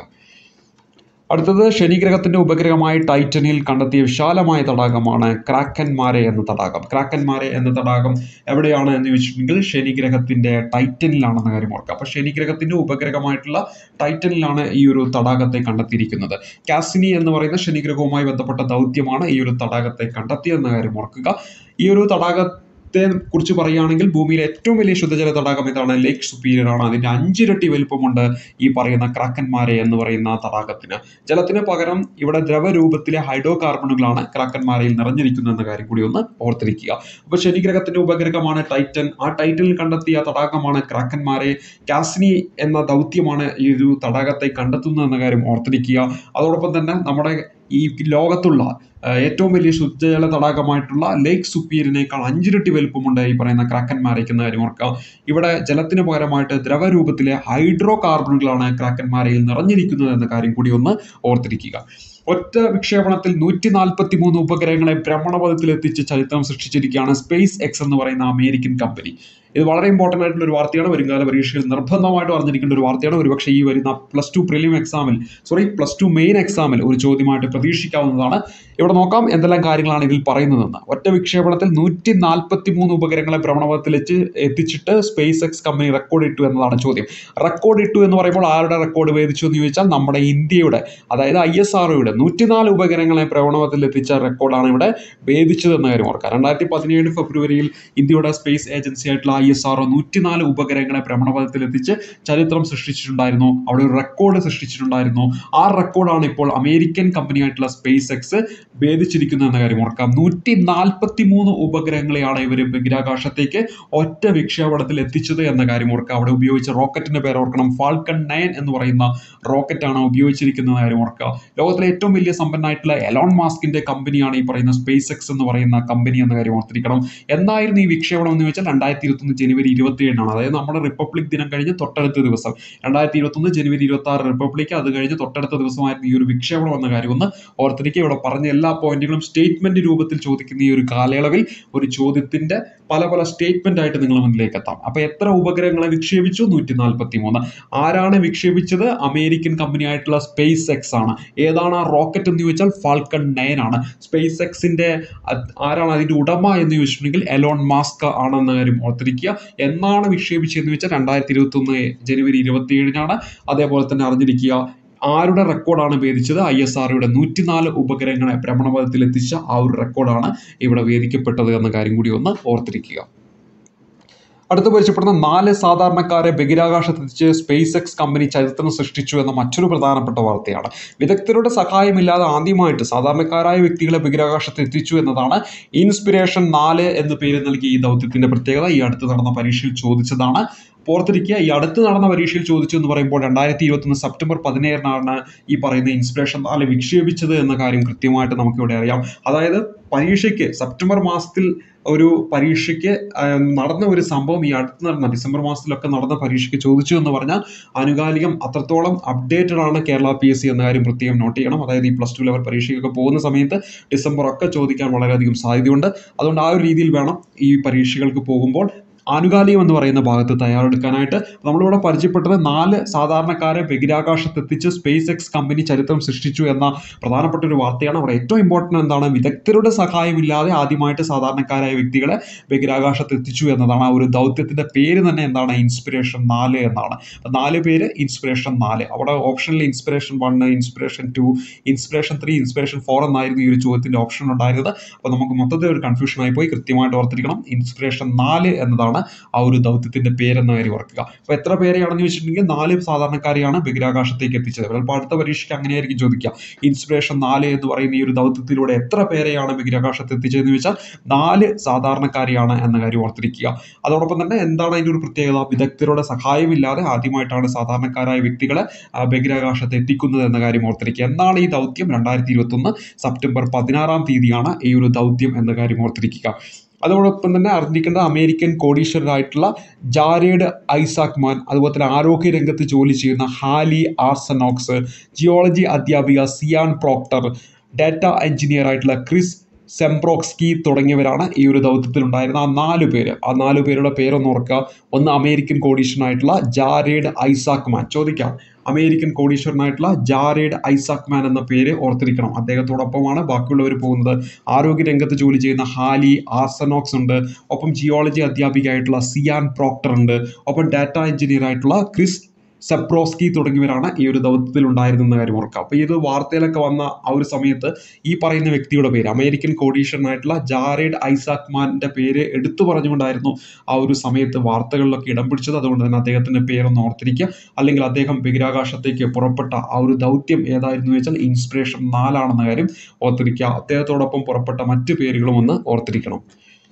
അടുത്തത് ശനിഗ്രഹത്തിന്റെ ഉപഗ്രഹമായ ടൈറ്റനിൽ കണ്ടെത്തിയ വിശാലമായ തടാകമാണ് ക്രാക്കൻമാരെ എന്ന തടാകം ക്രാക്കൻമാരെ എന്ന തടാകം എവിടെയാണ് എന്ന് ചോദിച്ചിട്ടുണ്ടെങ്കിൽ ശനിഗ്രഹത്തിന്റെ ടൈറ്റനിലാണെന്ന കാര്യം ഓർക്കുക അപ്പൊ ശനിഗ്രഹത്തിന്റെ ഉപഗ്രഹമായിട്ടുള്ള ടൈറ്റനിലാണ് ഈ ഒരു തടാകത്തെ കണ്ടെത്തിയിരിക്കുന്നത് കാസിനി എന്ന് പറയുന്ന ശനിഗ്രഹവുമായി ബന്ധപ്പെട്ട ദൗത്യമാണ് ഈ ഒരു തടാകത്തെ കണ്ടെത്തിയതെന്ന കാര്യം ഓർക്കുക ഈ ഒരു തടാക ത്തെ കുറിച്ച് പറയുകയാണെങ്കിൽ ഭൂമിയിലെ ഏറ്റവും വലിയ ശുദ്ധജല തടാകം ഇതാണ് ലേക്ക് സുപ്പീരിയർ ആണ് അതിന്റെ അഞ്ചിരട്ടി വലുപ്പമുണ്ട് ഈ പറയുന്ന ക്രാക്കന്മാരെ എന്ന് പറയുന്ന തടാകത്തിന് ജലത്തിന് പകരം ഇവിടെ ദ്രവരൂപത്തിലെ ഹൈഡ്രോ കാർബണുകളാണ് ക്രാക്കന്മാരയിൽ നിറഞ്ഞിരിക്കുന്നത് എന്ന കാര്യം കൂടി ഒന്ന് ഓർത്തിരിക്കുക അപ്പൊ ശനിഗ്രഹത്തിന്റെ ഉപഗ്രഹമാണ് ടൈറ്റൻ ആ ടൈറ്റനിൽ കണ്ടെത്തിയ തടാകമാണ് ക്രാക്കന്മാരെ കാസിനി എന്ന ദൗത്യമാണ് ഈ ഒരു തടാകത്തെ കണ്ടെത്തുന്നത് എന്ന കാര്യം ഓർത്തിരിക്കുക അതോടൊപ്പം തന്നെ നമ്മുടെ ഈ ലോകത്തുള്ള ആ, ഏറ്റവും വലിയ ശുദ്ധജല തടാകമായിട്ടുള്ള ലേക്ക് സുപ്പീരിനേക്കാൾ അഞ്ചിരട്ടി വലുപ്പമുണ്ട് ഈ പറയുന്ന ക്രാക്കന്മാരയ്ക്ക് എന്ന കാര്യം ഓർക്കുക ഇവിടെ ജലത്തിന് പകരമായിട്ട് ദ്രവരൂപത്തിലെ ഹൈഡ്രോ കാർബണുകളാണ് ക്രാക്കന്മാരയിൽ നിറഞ്ഞിരിക്കുന്നത് എന്ന കാര്യം കൂടി ഒന്ന് ഓർത്തിരിക്കുക ഒറ്റ വിക്ഷേപണത്തിൽ നൂറ്റി നാൽപ്പത്തി മൂന്ന് ഉപഗ്രഹങ്ങളെ ഭ്രമണപഥത്തിൽ എത്തിച്ച് ചരിത്രം സൃഷ്ടിച്ചിരിക്കുകയാണ് സ്പേസ് എക്സ് എന്ന് പറയുന്ന അമേരിക്കൻ കമ്പനി ഇത് വളരെ ഇമ്പോർട്ടൻ്റ് ആയിട്ടുള്ള ഒരു വാർത്തയാണ് വരുംകാല പരീക്ഷയിൽ നിർബന്ധമായിട്ട് അറിഞ്ഞിരിക്കേണ്ട ഒരു വാർത്തയാണ് ഒരുപക്ഷെ ഈ വരുന്ന പ്ലസ് ടു പ്രിലിം എക്സാമിൽ സോറി പ്ലസ് ടു മെയിൻ എക്സാമിൽ ഒരു ചോദ്യമായിട്ട് പ്രതീക്ഷിക്കാവുന്നതാണ് ഇവിടെ നോക്കാം എന്തെല്ലാം കാര്യങ്ങളാണ് ഇതിൽ പറയുന്നതെന്ന് ഒറ്റ വിക്ഷേപണത്തിൽ നൂറ്റി നാൽപ്പത്തി മൂന്ന് ഉപഗ്രഹങ്ങളെ ഭ്രമണപഥത്തിൽ എത്തി എത്തിച്ചിട്ട് സ്പേസ് എക്സ് കമ്പനി റെക്കോർഡ് ഇട്ടു എന്നതാണ് ചോദ്യം റെക്കോർഡ് ഇട്ടു എന്ന് പറയുമ്പോൾ ആരുടെ റെക്കോർഡ് വേദിച്ചു എന്ന് ചോദിച്ചാൽ നമ്മുടെ ഇന്ത്യയുടെ അതായത് ഐ എസ് ആർഒയുടെ നൂറ്റിനാല് ഉപഗ്രഹങ്ങളെ ഭ്രമണപഥത്തിൽ എത്തിച്ച റെക്കോർഡാണ് ഇവിടെ ഭേദിച്ചത് എന്ന കാര്യം ഓർക്കാം രണ്ടായിരത്തി പതിനേഴ് ഫെബ്രുവരിയിൽ ഇന്ത്യയുടെ സ്പേസ് ഏജൻസി ആയിട്ടുള്ള ഐ എസ് ആർഒ നൂറ്റിനാല് ഉപഗ്രഹങ്ങളെ ഭ്രമണപഥത്തിൽ എത്തിച്ച് ചരിത്രം സൃഷ്ടിച്ചിട്ടുണ്ടായിരുന്നു അവിടെ ഒരു റെക്കോർഡ് സൃഷ്ടിച്ചിട്ടുണ്ടായിരുന്നു ആ റെക്കോർഡാണ് ഇപ്പോൾ അമേരിക്കൻ കമ്പനിയായിട്ടുള്ള സ്പേസ് എക്സ് ഭേദിച്ചിരിക്കുന്നത് എന്ന കാര്യം ഓർക്കാം നൂറ്റി നാൽപ്പത്തി മൂന്ന് ഉപഗ്രഹങ്ങളെയാണ് ഇവർ ബഹിരാകാശത്തേക്ക് ഒറ്റ വിക്ഷേപണത്തിൽ എത്തിച്ചത് എന്ന കാര്യം ഓർക്കുക അവിടെ ഉപയോഗിച്ച റോക്കറ്റിന്റെ പേര് ഓർക്കണം ഫാൽക്കൺ നയൻ എന്ന് പറയുന്ന റോക്കറ്റാണ് ഉപയോഗിച്ചിരിക്കുന്ന കാര്യം ഓർക്കുക ലോകത്തിലെ ഏറ്റവും വലിയ സമ്പന്നായിട്ടുള്ള എലോൺ മാസ്കിന്റെ കമ്പനിയാണ് ഈ പറയുന്ന സ്പേസ് എക്സ് എന്ന് പറയുന്ന കമ്പനി എന്ന കാര്യം ഓർത്തിരിക്കണം എന്നായിരുന്നു ഈ വിക്ഷേപണം എന്ന് വെച്ചാൽ രണ്ടായിരത്തി ഇരുപത്തൊന്ന് ജനുവരി ഇരുപത്തി ഏഴിനാണ് അതായത് നമ്മുടെ റിപ്പബ്ലിക് ദിനം കഴിഞ്ഞ് തൊട്ടടുത്ത ദിവസം രണ്ടായിരത്തി ഇരുപത്തൊന്ന് ജനുവരി ഇരുപത്തി ആറ് റിപ്പബ്ലിക് അത് കഴിഞ്ഞ് തൊട്ടടുത്ത ദിവസമായിരുന്നു ഈ ഒരു വിക്ഷേപണം എന്ന കാര്യം ഒന്ന് ഓർത്തിരിക്കുക ഇവിടെ പറഞ്ഞ എല്ലാ പോയിന്റുകളും സ്റ്റേറ്റ്മെന്റ് രൂപത്തിൽ ചോദിക്കുന്ന ഈ ഒരു കാലയളവിൽ ഒരു ചോദ്യത്തിന്റെ പല പല സ്റ്റേറ്റ്മെന്റ് ആയിട്ട് നിങ്ങൾ മുന്നിലേക്ക് എത്താം അപ്പൊ എത്ര ഉപഗ്രഹങ്ങളെ വിക്ഷേപിച്ചു നൂറ്റി നാൽപ്പത്തി മൂന്ന് ആരാണ് വിക്ഷേപിച്ചത് അമേരിക്കൻ കമ്പനി ആയിട്ടുള്ള സ്പേസ് എക്സ് ആണ് ഏതാണ് ആ റോക്കറ്റ് എന്ന് ചോദിച്ചാൽ ഫാൽക്കൺ നയൻ ആണ് സ്പേസ് എക്സിന്റെ അത് ആരാണ് അതിന്റെ ഉടമ എന്ന് ചോദിച്ചിട്ടുണ്ടെങ്കിൽ എലോൺ മാസ്ക് ആണെന്ന കാര്യം ഓർത്തിരിക്കുക എന്നാണ് വിക്ഷേപിച്ചതെന്ന് വെച്ചാൽ രണ്ടായിരത്തി ഇരുപത്തി ഒന്ന് ജനുവരി ഇരുപത്തി ഏഴിനാണ് അതേപോലെ തന്നെ അറിഞ്ഞിരിക്കുക ആരുടെ റെക്കോർഡാണ് ഭേദിച്ചത് ഐ എസ് ആർഒയുടെ നൂറ്റിനാല് ഉപഗ്രഹങ്ങളെ ഭ്രമണപഥത്തിൽ എത്തിച്ച ആ ഒരു റെക്കോർഡാണ് ഇവിടെ വേദിക്കപ്പെട്ടത് എന്ന കാര്യം കൂടി ഒന്ന് ഓർത്തിരിക്കുക അടുത്ത് പരിചയപ്പെടുന്ന നാല് സാധാരണക്കാരെ ബഹിരാകാശത്തെത്തിച്ച് സ്പേസ് എക്സ് കമ്പനി ചരിത്രം സൃഷ്ടിച്ചു എന്ന മറ്റൊരു പ്രധാനപ്പെട്ട വാർത്തയാണ് വിദഗ്ധരുടെ സഹായമില്ലാതെ ആദ്യമായിട്ട് സാധാരണക്കാരായ വ്യക്തികളെ ബഹിരാകാശത്ത് എത്തിച്ചു എന്നതാണ് ഇൻസ്പിരേഷൻ നാല് എന്ന് പേര് നൽകിയ ഈ ദൗത്യത്തിന്റെ പ്രത്യേകത ഈ അടുത്ത് നടന്ന പരീക്ഷയിൽ ചോദിച്ചതാണ് ഓർത്തിരിക്കുക ഈ അടുത്ത് നടന്ന പരീക്ഷയിൽ ചോദിച്ചു എന്ന് പറയുമ്പോൾ രണ്ടായിരത്തി ഇരുപത്തൊന്ന് സെപ്റ്റംബർ പതിനേഴിനാണ് ഈ പറയുന്ന ഇൻസ്പിറേഷൻ നാല് വിക്ഷേപിച്ചത് എന്ന കാര്യം കൃത്യമായിട്ട് നമുക്കിവിടെ അറിയാം അതായത് പരീക്ഷയ്ക്ക് സെപ്റ്റംബർ മാസത്തിൽ ഒരു പരീക്ഷയ്ക്ക് ആ, നടന്ന ഒരു സംഭവം ഈ അടുത്ത് നടന്ന ഡിസംബർ മാസത്തിലൊക്കെ നടന്ന പരീക്ഷയ്ക്ക് ചോദിച്ചു എന്ന് പറഞ്ഞാൽ ആനുകാലികം അത്രത്തോളം അപ്ഡേറ്റഡ് ആണ് കേരള പി എസ് സി എന്ന കാര്യം പ്രത്യേകം നോട്ട് ചെയ്യണം അതായത് ഈ പ്ലസ് ടു ലെവൽ പരീക്ഷയ്ക്കൊക്കെ പോകുന്ന സമയത്ത് ഡിസംബർ ഒക്കെ ചോദിക്കാൻ വളരെയധികം സാധ്യതയുണ്ട് അതുകൊണ്ട് ആ ഒരു രീതിയിൽ വേണം ഈ പരീക്ഷകൾക്ക് പോകുമ്പോൾ ആനുകാലികം എന്ന് പറയുന്ന ഭാഗത്ത് തയ്യാറെടുക്കാനായിട്ട് നമ്മളിവിടെ പരിചയപ്പെട്ടത് നാല് സാധാരണക്കാരെ ബഹിരാകാശത്തെത്തിച്ച് സ്പേസ് എക്സ് കമ്പനി ചരിത്രം സൃഷ്ടിച്ചു എന്ന പ്രധാനപ്പെട്ട ഒരു വാർത്തയാണ് അവിടെ ഏറ്റവും ഇമ്പോർട്ടൻ്റ് എന്താണ് വിദഗ്ധരുടെ സഹായമില്ലാതെ ആദ്യമായിട്ട് സാധാരണക്കാരായ വ്യക്തികളെ ബഹിരാകാശത്ത് എത്തിച്ചു എന്നതാണ് ആ ഒരു ദൗത്യത്തിന്റെ പേര് തന്നെ എന്താണ് ഇൻസ്പിറേഷൻ നാല് എന്നാണ് അപ്പൊ നാല് പേര് ഇൻസ്പിറേഷൻ നാല് അവിടെ ഓപ്ഷനിൽ inspiration one inspiration two inspiration three inspiration four എന്നായിരുന്നു ഈ ഒരു ചോദ്യത്തിന്റെ ഓപ്ഷൻ ഉണ്ടായിരുന്നത് അപ്പോൾ നമുക്ക് മൊത്തത്തിൽ ഒരു കൺഫ്യൂഷൻ ആയി പോയി കൃത്യമായിട്ട് ഓർത്തിരിക്കണം ഇൻസ്പിറേഷൻ നാല് എന്നതാണ് എന്നുള്ളതാണ് ആ ഒരു ദൗത്യത്തിന്റെ പേരെന്ന കാര്യം ഓർക്കുക അപ്പോൾ എത്ര പേരെയാണെന്ന് വെച്ചിട്ടുണ്ടെങ്കിൽ നാല് സാധാരണക്കാരെയാണ് ബഹിരാകാശത്തേക്ക് എത്തിച്ചത് ചിലപ്പോൾ അടുത്ത പരീക്ഷയ്ക്ക് അങ്ങനെയായിരിക്കും ചോദിക്കുക ഇൻസ്പിറേഷൻ നാല് എന്ന് പറയുന്ന ഈ ഒരു ദൗത്യത്തിലൂടെ എത്ര പേരെയാണ് ബഹിരാകാശത്ത് എത്തിച്ചതെന്ന് ചോദിച്ചാൽ നാല് സാധാരണക്കാരെയാണ് എന്ന കാര്യം ഓർത്തിരിക്കുക അതോടൊപ്പം തന്നെ എന്താണ് അതിൻ്റെ ഒരു പ്രത്യേകത വിദഗ്ധരുടെ സഹായമില്ലാതെ ആദ്യമായിട്ടാണ് സാധാരണക്കാരായ വ്യക്തികളെ ആ, ബഹിരാകാശത്ത് എത്തിക്കുന്നത് എന്ന കാര്യം ഓർത്തിരിക്കുക എന്താണ് ഈ ദൗത്യം രണ്ടായിരത്തി ഇരുപത്തൊന്ന് സെപ്റ്റംബർ പതിനാറാം തീയതിയാണ് ഈ ഒരു ദൗത്യം എന്ന കാര്യം ഓർത്തിരിക്കുക അതോടൊപ്പം തന്നെ അറിഞ്ഞിരിക്കേണ്ട അമേരിക്കൻ കോടീശ്വരരായിട്ടുള്ള ജാരേഡ് ഐസാക്മാൻ അതുപോലെ തന്നെ ആരോഗ്യ രംഗത്ത് ജോലി ചെയ്യുന്ന ഹാലി ആർസനോക്സ് ജിയോളജി അധ്യാപിക സിയാൻ പ്രോക്ടർ ഡാറ്റ എഞ്ചിനീയർ ആയിട്ടുള്ള ക്രിസ് സെംപ്രോക്സ്കി തുടങ്ങിയവരാണ് ഈ ഒരു ദൗത്യത്തിൽ ഉണ്ടായിരുന്ന ആ നാല് പേര് ആ നാല് പേരുടെ പേരൊന്ന് ഓർക്കുക ഒന്ന് അമേരിക്കൻ കോടീശ്വരനായിട്ടുള്ള ജാരേഡ് ഐസാക്മാൻ ചോദിക്കാം അമേരിക്കൻ കോടീശ്വരനായിട്ടുള്ള ജാരേഡ് ഐസാക്മാൻ എന്ന പേര് ഓർത്തിരിക്കണം അദ്ദേഹത്തോടൊപ്പമാണ് ബാക്കിയുള്ളവർ പോകുന്നത് ആരോഗ്യ രംഗത്ത് ജോലി ചെയ്യുന്ന ഹാലി ആർസനോക്സ് ഉണ്ട് ഒപ്പം ജിയോളജി അധ്യാപികയായിട്ടുള്ള സിയാൻ പ്രോക്ടർ ഉണ്ട് ഒപ്പം ഡാറ്റ എഞ്ചിനീയർ ആയിട്ടുള്ള ക്രിസ് സെപ്രോസ്കി തുടങ്ങിയവരാണ് ഈ ഒരു ദൗത്യത്തിൽ ഉണ്ടായിരുന്ന കാര്യം ഓർക്കുക അപ്പോൾ ഇത് വാർത്തയിലൊക്കെ വന്ന ആ ഒരു സമയത്ത് ഈ പറയുന്ന വ്യക്തിയുടെ പേര് അമേരിക്കൻ കോടീശ്വരനായിട്ടുള്ള ജാരേഡ് ഐസാക്മാന്റെ പേര് എടുത്തു പറഞ്ഞുകൊണ്ടായിരുന്നു ആ ഒരു സമയത്ത് വാർത്തകളിലൊക്കെ ഇടം പിടിച്ചത് അതുകൊണ്ട് തന്നെ അദ്ദേഹത്തിന്റെ പേരൊന്ന് ഓർത്തിരിക്കുക അല്ലെങ്കിൽ അദ്ദേഹം ബഹിരാകാശത്തേക്ക് പുറപ്പെട്ട ആ ഒരു ദൗത്യം ഏതായിരുന്നു വെച്ചാൽ ഇൻസ്പിറേഷൻ നാലാണെന്ന കാര്യം ഓർത്തിരിക്കുക അദ്ദേഹത്തോടൊപ്പം പുറപ്പെട്ട മറ്റു പേരുകളും ഒന്ന് ഓർത്തിരിക്കണം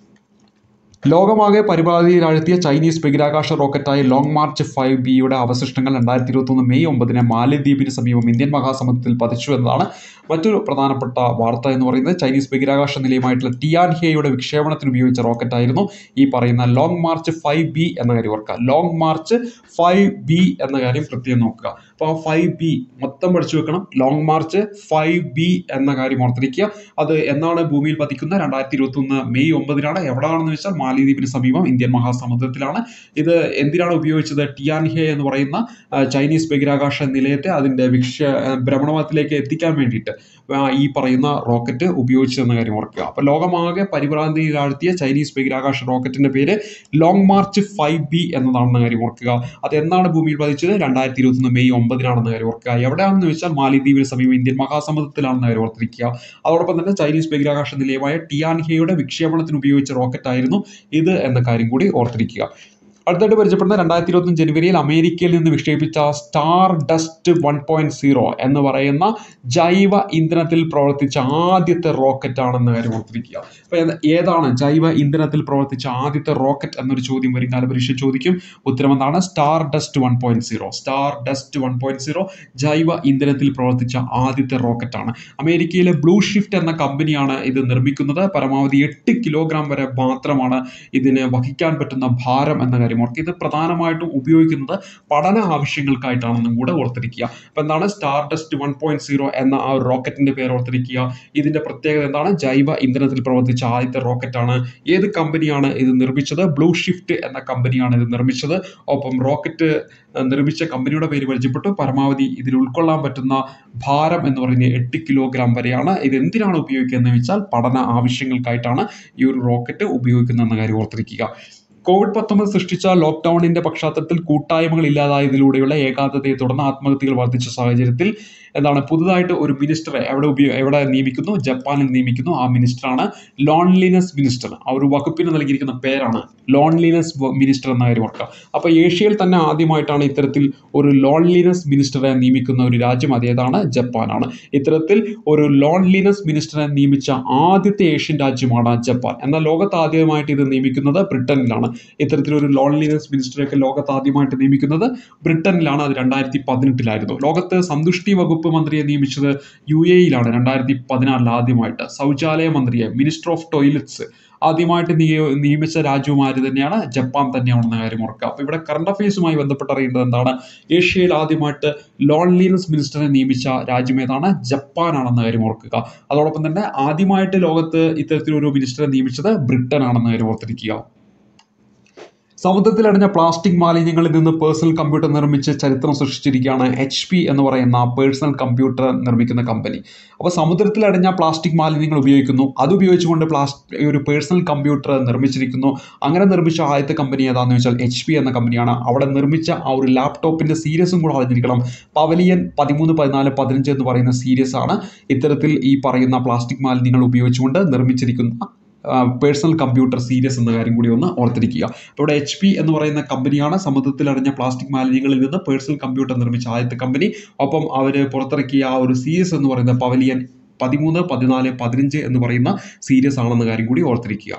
ലോകമാകെ പരിപാടിയിലാഴ്ത്തിയ ചൈനീസ് ബഹിരാകാശ റോക്കറ്റായ ലോങ് മാർച്ച് ഫൈവ് ബിയുടെ അവശിഷ്ടങ്ങൾ രണ്ടായിരത്തി ഇരുപത്തൊന്ന് മെയ് ഒമ്പതിന് മാലദ്വീപിന് സമീപം ഇന്ത്യൻ മഹാസമുദ്രത്തിൽ പതിച്ചു എന്നതാണ് മറ്റൊരു പ്രധാനപ്പെട്ട വാർത്ത എന്ന് പറയുന്നത് ചൈനീസ് ബഹിരാകാശ നിലയമായിട്ടുള്ള ടിയാൻ ഹേയുടെ വിക്ഷേപണത്തിന് ഉപയോഗിച്ച റോക്കറ്റായിരുന്നു ഈ പറയുന്ന ലോങ് മാർച്ച് ഫൈവ് ബി എന്ന കാര്യം ഓർക്കുക ലോങ് മാർച്ച് ഫൈവ് ബി എന്ന കാര്യം പ്രത്യേകം നോക്കുക അപ്പോൾ ആ ഫൈവ് ബി മൊത്തം പഠിച്ചു വെക്കണം ലോങ് മാർച്ച് ഫൈവ് ബി എന്ന കാര്യം ഓർത്തിരിക്കുക അത് എന്നാണ് ഭൂമിയിൽ പതിക്കുന്നത് രണ്ടായിരത്തി ഇരുപത്തി ഒന്ന് മെയ് ഒമ്പതിനാണ് എവിടെയാണെന്ന് വെച്ചാൽ മാലിദ്വീപിന് സമീപം ഇന്ത്യൻ മഹാസമുദ്രത്തിലാണ് ഇത് എന്തിനാണ് ഉപയോഗിച്ചത് ടിയാൻ ഹേ എന്ന് പറയുന്ന ആ, ചൈനീസ് ബഹിരാകാശ നിലയത്തെ അതിൻ്റെ വിക്ഷ ആ, ഭ്രമണപഥത്തിലേക്ക് എത്തിക്കാൻ വേണ്ടിയിട്ട് ആ, ഈ പറയുന്ന റോക്കറ്റ് ഉപയോഗിച്ചതെന്ന കാര്യം ഓർക്കുക അപ്പോൾ ലോകമാകെ പരിഭ്രാന്തിയിലാഴ്ത്തിയ ചൈനീസ് ബഹിരാകാശ റോക്കറ്റിന്റെ പേര് ലോങ് മാർച്ച് ഫൈവ് ബി എന്നതാണെന്ന കാര്യം ഓർക്കുക അത് എന്നാണ് ഭൂമിയിൽ പതിച്ചത് രണ്ടായിരത്തി ഇരുപത്തൊന്ന് മെയ് ഒമ്പതിനാണെന്ന കാര്യം ഓർക്കുക എവിടെയാണെന്ന് വെച്ചാൽ മാലിദ്വീപിന് സമീപം ഇന്ത്യൻ മഹാസമുദ്രത്തിലാണെന്ന കാര്യം ഓർത്തിരിക്കുക അതോടൊപ്പം തന്നെ ചൈനീസ് ബഹിരാകാശ നിലയമായ ടിയാൻ ഹേയുടെ വിക്ഷേപണത്തിന് ഉപയോഗിച്ച റോക്കറ്റ് ആയിരുന്നു ഇത് എന്ന കാര്യം കൂടി ഓർത്തിരിക്കുക അടുത്തായിട്ട് പരിചയപ്പെടുന്ന രണ്ടായിരത്തി ഇരുപത്തി ജനുവരിയിൽ അമേരിക്കയിൽ നിന്ന് വിക്ഷേപിച്ച stardust one point zero എന്ന് പറയുന്ന ജൈവ ഇന്ധനത്തിൽ പ്രവർത്തിച്ച ആദ്യത്തെ റോക്കറ്റ് ആണെന്ന കാര്യം ഓർത്തിരിക്കുക അപ്പോൾ ഏത- ഏതാണ് ജൈവ ഇന്ധനത്തിൽ പ്രവർത്തിച്ച ആദ്യത്തെ റോക്കറ്റ് എന്നൊരു ചോദ്യം വരും കാല പരീക്ഷ ചോദിക്കും ഉത്തരം എന്താണ് stardust one point zero stardust one point zero ജൈവ ഇന്ധനത്തിൽ പ്രവർത്തിച്ച ആദ്യത്തെ റോക്കറ്റാണ് അമേരിക്കയിലെ ബ്ലൂ ഷിഫ്റ്റ് എന്ന കമ്പനിയാണ് ഇത് നിർമ്മിക്കുന്നത് പരമാവധി എട്ട് കിലോഗ്രാം വരെ മാത്രമാണ് ഇതിന് വഹിക്കാൻ പറ്റുന്ന ഭാരം എന്ന കാര്യം ഓർക്കുക ഇത് പ്രധാനമായിട്ടും ഉപയോഗിക്കുന്നത് പഠന ആവശ്യങ്ങൾക്കായിട്ടാണെന്നും കൂടെ ഓർത്തിരിക്കുക അപ്പോൾ എന്താണ് stardust one point zero എന്ന ആ ഒരു റോക്കറ്റിന്റെ പേര് ഓർത്തിരിക്കുക ഇതിന്റെ പ്രത്യേകത എന്താണ് ജൈവ ഇന്ധനത്തിൽ പ്രവർത്തിച്ച ആദ്യത്തെ റോക്കറ്റാണ് ഏത് കമ്പനിയാണ് ഇത് നിർമ്മിച്ചത് ബ്ലൂ ഷിഫ്റ്റ് എന്ന കമ്പനിയാണ് ഇത് നിർമ്മിച്ചത് ഒപ്പം റോക്കറ്റ് ഏഹ്, നിർമ്മിച്ച കമ്പനിയുടെ പേര് പരിചയപ്പെട്ടു പരമാവധി ഇതിൽ ഉൾക്കൊള്ളാൻ പറ്റുന്ന ഭാരം എന്ന് പറയുന്നത് എട്ട് കിലോഗ്രാം വരെയാണ് ഇത് എന്തിനാണ് ഉപയോഗിക്കുന്നത് വെച്ചാൽ പഠന ആവശ്യങ്ങൾക്കായിട്ടാണ് ഈ ഒരു റോക്കറ്റ് ഉപയോഗിക്കുന്നത് എന്ന കാര്യം ഓർത്തിരിക്കുക കോവിഡ് പത്തൊമ്പത് സൃഷ്ടിച്ച ലോക്ക്ഡൌണിന്റെ പശ്ചാത്തലത്തിൽ കൂട്ടായ്മകൾ ഇല്ലാതായതിലൂടെയുള്ള ഏകാന്തതയെ തുടർന്ന് ആത്മഹത്യകൾ വർദ്ധിച്ച സാഹചര്യത്തിൽ എന്താണ് പുതുതായിട്ട് ഒരു മിനിസ്റ്ററെ എവിടെ ഉപയോ എവിടെ നിയമിക്കുന്നു ജപ്പാനിൽ നിയമിക്കുന്നു ആ മിനിസ്റ്ററാണ് ലോൺലിനെസ് മിനിസ്റ്റർ ആ ഒരു വകുപ്പിന് നൽകിയിരിക്കുന്ന പേരാണ് ലോൺലിനെസ് മിനിസ്റ്റർ എന്ന കാര്യം ഓർക്കുക അപ്പോൾ ഏഷ്യയിൽ തന്നെ ആദ്യമായിട്ടാണ് ഇത്തരത്തിൽ ഒരു ലോൺലിനെസ് മിനിസ്റ്ററെ നിയമിക്കുന്ന ഒരു രാജ്യം അതേതാണ് ജപ്പാനാണ് ഇത്തരത്തിൽ ഒരു ലോൺലിനെസ് മിനിസ്റ്ററെ നിയമിച്ച ആദ്യത്തെ ഏഷ്യൻ രാജ്യമാണ് ജപ്പാൻ എന്നാൽ ലോകത്ത് ആദ്യമായിട്ട് ഇത് നിയമിക്കുന്നത് ബ്രിട്ടനിലാണ് ഇത്തരത്തിലൊരു ലോൺലിനെസ് മിനിസ്റ്ററൊക്കെ ലോകത്ത് ആദ്യമായിട്ട് നിയമിക്കുന്നത് ബ്രിട്ടനിലാണ് അത് രണ്ടായിരത്തി പതിനെട്ടിലായിരുന്നു ലോകത്ത് സന്തുഷ്ടി വകുപ്പ് മന്ത്രിയെ നിയമിച്ചത് യു എയിലാണ് രണ്ടായിരത്തി പതിനാറിൽ ആദ്യമായിട്ട് ശൗചാലയ മന്ത്രിയെ മിനിസ്റ്റർ ഓഫ് ടോയ്ലറ്റ്സ് ആദ്യമായിട്ട് നിയ- നിയമിച്ച രാജ്യവുമാര് തന്നെയാണ് ജപ്പാൻ തന്നെയാണെന്ന കാര്യം ഓർക്കുക അപ്പോൾ ഇവിടെ കറണ്ട് അഫയേഴ്സുമായി ബന്ധപ്പെട്ട് അറിയേണ്ടത് എന്താണ് ഏഷ്യയിൽ ആദ്യമായിട്ട് ലോൺലിനെസ് മിനിസ്റ്ററെ നിയമിച്ച രാജ്യം ഏതാണ് ജപ്പാനാണെന്ന കാര്യം ഓർക്കുക അതോടൊപ്പം തന്നെ ആദ്യമായിട്ട് ലോകത്ത് ഇത്തരത്തിലൊരു മിനിസ്റ്ററെ നിയമിച്ചത് ബ്രിട്ടൻ ആണെന്ന കാര്യം ഓർത്തിരിക്കുക സമുദ്രത്തിലടഞ്ഞ പ്ലാസ്റ്റിക് മാലിന്യങ്ങളിൽ നിന്ന് പേഴ്സണൽ കമ്പ്യൂട്ടർ നിർമ്മിച്ച് ചരിത്രം സൃഷ്ടിച്ചിരിക്കുകയാണ് എച്ച് പി എന്ന് പറയുന്ന പേഴ്സണൽ കമ്പ്യൂട്ടർ നിർമ്മിക്കുന്ന കമ്പനി അപ്പോൾ സമുദ്രത്തിലടഞ്ഞ പ്ലാസ്റ്റിക് മാലിന്യങ്ങൾ ഉപയോഗിക്കുന്നു അത് ഉപയോഗിച്ചുകൊണ്ട് പ്ലാസ്റ്റിക് ഒരു പേഴ്സണൽ കമ്പ്യൂട്ടർ നിർമ്മിച്ചിരിക്കുന്നു അങ്ങനെ നിർമ്മിച്ച ആദ്യത്തെ കമ്പനി ഏതാണെന്ന് വെച്ചാൽ എച്ച് പി എന്ന കമ്പനിയാണ് അവിടെ നിർമ്മിച്ച ആ ഒരു ലാപ്ടോപ്പിൻ്റെ സീരീസും കൂടെ അറിഞ്ഞിരിക്കണം പവലിയൻ പതിമൂന്ന് പതിനാല് പതിനഞ്ച് എന്ന് പറയുന്ന സീരീസ് ആണ് ഇത്തരത്തിൽ ഈ പറയുന്ന പ്ലാസ്റ്റിക് മാലിന്യങ്ങൾ ഉപയോഗിച്ചുകൊണ്ട് നിർമ്മിച്ചിരിക്കുന്ന പേഴ്സണൽ കമ്പ്യൂട്ടർ സീരീസ് എന്ന കാര്യം കൂടി ഒന്ന് ഓർത്തിരിക്കുക അപ്പോൾ ഇവിടെ എച്ച് പി എന്ന് പറയുന്ന കമ്പനിയാണ് സമുദ്രത്തിൽ അടഞ്ഞ പ്ലാസ്റ്റിക് മാലിന്യങ്ങളിൽ നിന്ന് പേഴ്സണൽ കമ്പ്യൂട്ടർ നിർമ്മിച്ച ആദ്യത്തെ കമ്പനി ഒപ്പം അവർ പുറത്തിറക്കിയ ആ ഒരു സീരീസ് എന്ന് പറയുന്ന പവലിയൻ പതിമൂന്ന് പതിനാല് പതിനഞ്ച് എന്ന് പറയുന്ന സീരീസ് ആണെന്ന കാര്യം കൂടി ഓർത്തിരിക്കുക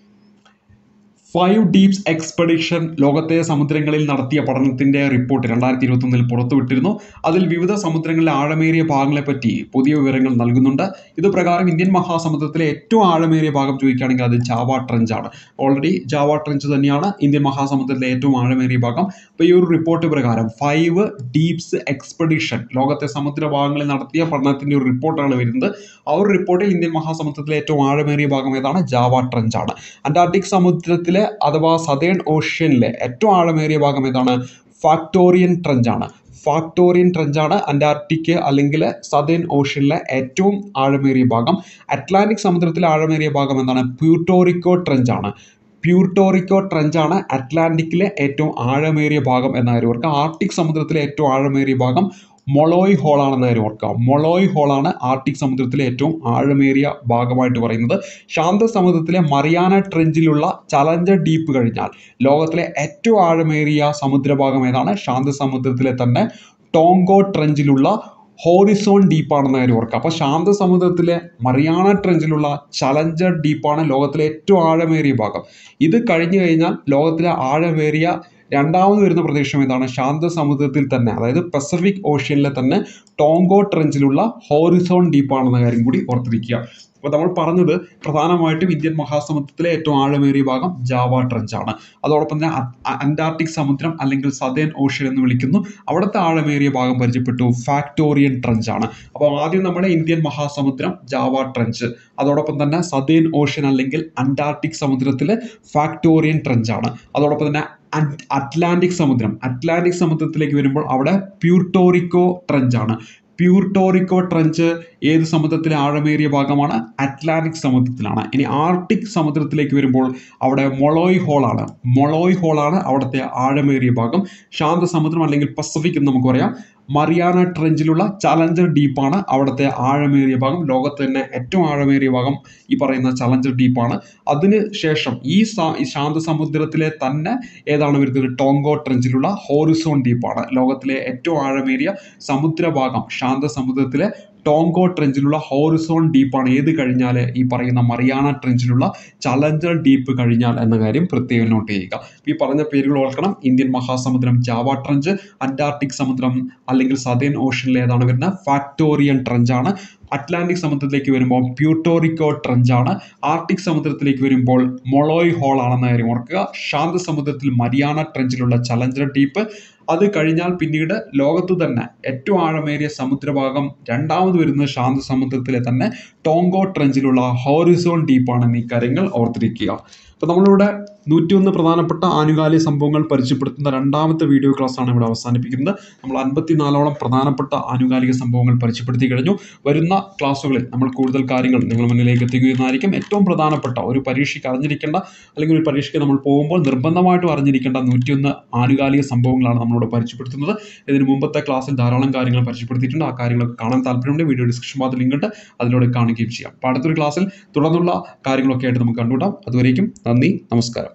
ഫൈവ് ഡീപ്സ് എക്സ്പെഡിഷൻ ലോകത്തെ സമുദ്രങ്ങളിൽ നടത്തിയ പഠനത്തിന്റെ റിപ്പോർട്ട് രണ്ടായിരത്തി ഇരുപത്തൊന്നിൽ പുറത്തുവിട്ടിരുന്നു അതിൽ വിവിധ സമുദ്രങ്ങളിലെ ആഴമേറിയ ഭാഗങ്ങളെപ്പറ്റി പുതിയ വിവരങ്ങൾ നൽകുന്നുണ്ട് ഇത് പ്രകാരം ഇന്ത്യൻ മഹാസമുദ്രത്തിലെ ഏറ്റവും ആഴമേറിയ ഭാഗം ചോദിക്കുകയാണെങ്കിൽ അത് ജാവ ട്രഞ്ച് ആണ് ഓൾറെഡി ജാവ ട്രഞ്ച് തന്നെയാണ് ഇന്ത്യൻ മഹാസമുദ്രത്തിലെ ഏറ്റവും ആഴമേറിയ ഭാഗം അപ്പോൾ ഈ ഒരു റിപ്പോർട്ട് പ്രകാരം ഫൈവ് ഡീപ്സ് എക്സ്പെഡിഷൻ ലോകത്തെ സമുദ്ര ഭാഗങ്ങളിൽ നടത്തിയ പഠനത്തിന്റെ ഒരു റിപ്പോർട്ടാണ് വരുന്നത് ആ ഒരു റിപ്പോർട്ടിൽ ഇന്ത്യൻ മഹാസമുദ്രത്തിലെ ഏറ്റവും ആഴമേറിയ ഭാഗം ഏതാണ് ജാവ ട്രഞ്ച് ആണ് അന്റാർട്ടിക് സമുദ്രത്തിലെ അഥവാ സതേൺ ഓഷ്യനിലെ ഏറ്റവും ആഴമേറിയ ഭാഗം ഏതാണ് ഫാക്ടോറിയൻ ട്രഞ്ച് ആണ് ഫാക്ടോറിയൻ ട്രഞ്ചാണ് അന്റാർട്ടിക് അല്ലെങ്കിൽ സതേൺ ഓഷ്യനിലെ ഏറ്റവും ആഴമേറിയ ഭാഗം അറ്റ്ലാന്റിക് സമുദ്രത്തിലെ ആഴമേറിയ ഭാഗം എന്താണ് പ്യൂട്ടോറിക്കോ ട്രഞ്ചാണ് പ്യൂട്ടോറിക്കോ ട്രഞ്ചാണ് അറ്റ്ലാന്റിക്കിലെ ഏറ്റവും ആഴമേറിയ ഭാഗം എന്ന കാര്യം ഓർക്കുക ആർട്ടിക് സമുദ്രത്തിലെ ഏറ്റവും ആഴമേറിയ ഭാഗം മൊളോയ് ഹോളാണെന്ന് കാര്യം ഓർക്കുക മൊളോയ് ഹോളാണ് ആർട്ടിക് സമുദ്രത്തിലെ ഏറ്റവും ആഴമേറിയ ഭാഗമായിട്ട് പറയുന്നത് ശാന്ത സമുദ്രത്തിലെ മറിയാന ട്രെഞ്ചിലുള്ള ചലഞ്ചർ ഡീപ്പ് കഴിഞ്ഞാൽ ലോകത്തിലെ ഏറ്റവും ആഴമേറിയ സമുദ്രഭാഗം ഏതാണ് ശാന്ത സമുദ്രത്തിലെ തന്നെ ടോങ്കോ ട്രെഞ്ചിലുള്ള ഹോറിസോൺ ഡീപ്പാണെന്ന് കാര്യം ഓർക്കുക അപ്പോൾ ശാന്ത സമുദ്രത്തിലെ മറിയാന ട്രെഞ്ചിലുള്ള ചലഞ്ചർ ഡീപ്പാണ് ലോകത്തിലെ ഏറ്റവും ആഴമേറിയ ഭാഗം ഇത് കഴിഞ്ഞു കഴിഞ്ഞാൽ ലോകത്തിലെ ആഴമേറിയ രണ്ടാമത് വരുന്ന പ്രദേശം ഏതാണ് ശാന്ത സമുദ്രത്തിൽ തന്നെ അതായത് പസഫിക് ഓഷ്യനിലെ തന്നെ ടോങ്കോ ട്രെഞ്ചിലുള്ള ഹോറിസോൺ ഡീപ്പാണെന്ന കാര്യം കൂടി ഓർത്തിരിക്കുക അപ്പോൾ നമ്മൾ പറഞ്ഞത് പ്രധാനമായിട്ടും ഇന്ത്യൻ മഹാസമുദ്രത്തിലെ ഏറ്റവും ആഴമേറിയ ഭാഗം ജാവ ട്രഞ്ചാണ് അതോടൊപ്പം തന്നെ അന്റാർട്ടിക് സമുദ്രം അല്ലെങ്കിൽ സദേൺ ഓഷ്യൻ എന്ന് വിളിക്കുന്നു അവിടുത്തെ ആഴമേറിയ ഭാഗം പരിചയപ്പെട്ടു ഫാക്ടോറിയൻ ട്രഞ്ചാണ് അപ്പോൾ ആദ്യം നമ്മുടെ ഇന്ത്യൻ മഹാസമുദ്രം ജാവ ട്രഞ്ച് അതോടൊപ്പം തന്നെ സദേൺ ഓഷ്യൻ അല്ലെങ്കിൽ അന്റാർട്ടിക് സമുദ്രത്തിലെ ഫാക്ടോറിയൻ ട്രഞ്ചാണ് അതോടൊപ്പം തന്നെ അറ്റ്ലാന്റിക് സമുദ്രം അറ്റ്ലാന്റിക് സമുദ്രത്തിലേക്ക് വരുമ്പോൾ അവിടെ പ്യൂർട്ടോറിക്കോ ട്രഞ്ചാണ് പ്യൂർട്ടോറിക്കോ ട്രഞ്ച് ഏത് സമുദ്രത്തിലെ ആഴമേറിയ ഭാഗമാണ് അറ്റ്ലാന്റിക് സമുദ്രത്തിലാണ് ഇനി ആർട്ടിക് സമുദ്രത്തിലേക്ക് വരുമ്പോൾ അവിടെ മൊളോയ് ഹോളാണ് മൊളോയ് ഹോളാണ് അവിടുത്തെ ആഴമേറിയ ഭാഗം ശാന്ത സമുദ്രം അല്ലെങ്കിൽ പസഫിക് എന്ന് നമുക്ക് പറയാം മറിയാന ട്രെഞ്ചിലുള്ള ചലഞ്ചർ ഡീപ്പാണ് അവിടുത്തെ ആഴമേറിയ ഭാഗം ലോകത്ത് തന്നെ ഏറ്റവും ആഴമേറിയ ഭാഗം ഈ പറയുന്ന ചലഞ്ചർ ഡീപ്പാണ് അതിന് ശേഷം ഈ ശാന്ത സമുദ്രത്തിലെ തന്നെ ഏതാണ് വരുന്നത് ടോങ്കോ ട്രെഞ്ചിലുള്ള ഹോറിസോൺ ഡീപ്പാണ് ലോകത്തിലെ ഏറ്റവും ആഴമേറിയ സമുദ്രഭാഗം ശാന്ത സമുദ്രത്തിലെ ടോങ്കോ ട്രെഞ്ചിലുള്ള ഹോറിസോൺ ഡീപ്പാണ് ഏത് കഴിഞ്ഞാൽ ഈ പറയുന്ന മറിയാന ട്രെഞ്ചിലുള്ള ചലഞ്ചർ ഡീപ്പ് കഴിഞ്ഞാൽ എന്ന കാര്യം പ്രത്യേകം നോട്ട് ചെയ്യുക ഈ പറഞ്ഞ പേരുകൾ ഓർക്കണം ഇന്ത്യൻ മഹാസമുദ്രം ജാവ ട്രഞ്ച് അന്റാർട്ടിക് സമുദ്രം അല്ലെങ്കിൽ സദേൺ ഓഷ്യനിൽ ഏതാണ് വരുന്നത് ഫാക്ടോറിയൻ ട്രഞ്ചാണ് അറ്റ്ലാന്റിക് സമുദ്രത്തിലേക്ക് വരുമ്പോൾ പ്യൂട്ടോറിക്കോ ട്രഞ്ചാണ് ആർട്ടിക് സമുദ്രത്തിലേക്ക് വരുമ്പോൾ മൊളോയ് ഹോൾ ആണെന്ന കാര്യം ഓർക്കുക ശാന്ത സമുദ്രത്തിൽ മരിയാന ട്രഞ്ചിലുള്ള ചലഞ്ചർ ഡീപ്പ് അത് കഴിഞ്ഞാൽ പിന്നീട് ലോകത്ത് തന്നെ ഏറ്റവും ആഴമേറിയ സമുദ്രഭാഗം രണ്ടാമത് വരുന്നത് ശാന്ത സമുദ്രത്തിലെ തന്നെ ടോങ്കോ ട്രഞ്ചിലുള്ള ഹോറിസോൺ ഡീപ്പാണെന്ന് ഈ കാര്യങ്ങൾ ഓർത്തിരിക്കുക അപ്പോൾ നമ്മളിവിടെ നൂറ്റിയൊന്ന് പ്രധാനപ്പെട്ട ആനുകാലിക സംഭവങ്ങൾ പരിചയപ്പെടുത്തുന്ന രണ്ടാമത്തെ വീഡിയോ ക്ലാസ്സാണ് ഇവിടെ അവസാനിപ്പിക്കുന്നത് നമ്മൾ അൻപത്തിനാലോളം പ്രധാനപ്പെട്ട ആനുകാലിക സംഭവങ്ങൾ പരിചയപ്പെടുത്തി കഴിഞ്ഞു വരുന്ന ക്ലാസ്സുകളിൽ നമ്മൾ കൂടുതൽ കാര്യങ്ങൾ നിങ്ങൾ മുന്നിലേക്ക് എത്തിക്കുന്നതായിരിക്കും ഏറ്റവും പ്രധാനപ്പെട്ട ഒരു പരീക്ഷയ്ക്ക് അറിഞ്ഞിരിക്കേണ്ട അല്ലെങ്കിൽ ഒരു പരീക്ഷയ്ക്ക് നമ്മൾ പോകുമ്പോൾ നിർബന്ധമായിട്ടും അറിഞ്ഞിരിക്കേണ്ട നൂറ്റിയൊന്ന് ആനുകാലിക സംഭവങ്ങളാണ് നമ്മളിവിടെ പരിചയപ്പെടുത്തുന്നത് ഇതിന് മുമ്പത്തെ ക്ലാസ്സിൽ ധാരാളം കാര്യങ്ങൾ പരിചയപ്പെടുത്തിയിട്ടുണ്ട് ആ കാര്യങ്ങളൊക്കെ കാണാൻ താല്പര്യമുണ്ട് വീഡിയോ ഡിസ്ക്രിപ്ഷൻ ഭാഗത്ത് ലിങ്ക് ഉണ്ട് അതിലൂടെ കാണുകയും ചെയ്യാം അപ്പോൾ അടുത്തൊരു ക്ലാസ്സിൽ തുടർന്നുള്ള കാര്യങ്ങളൊക്കെ ആയിട്ട് നമുക്ക് കണ്ടുകൂടാം അതുവരേക്കും നന്ദി നമസ്കാരം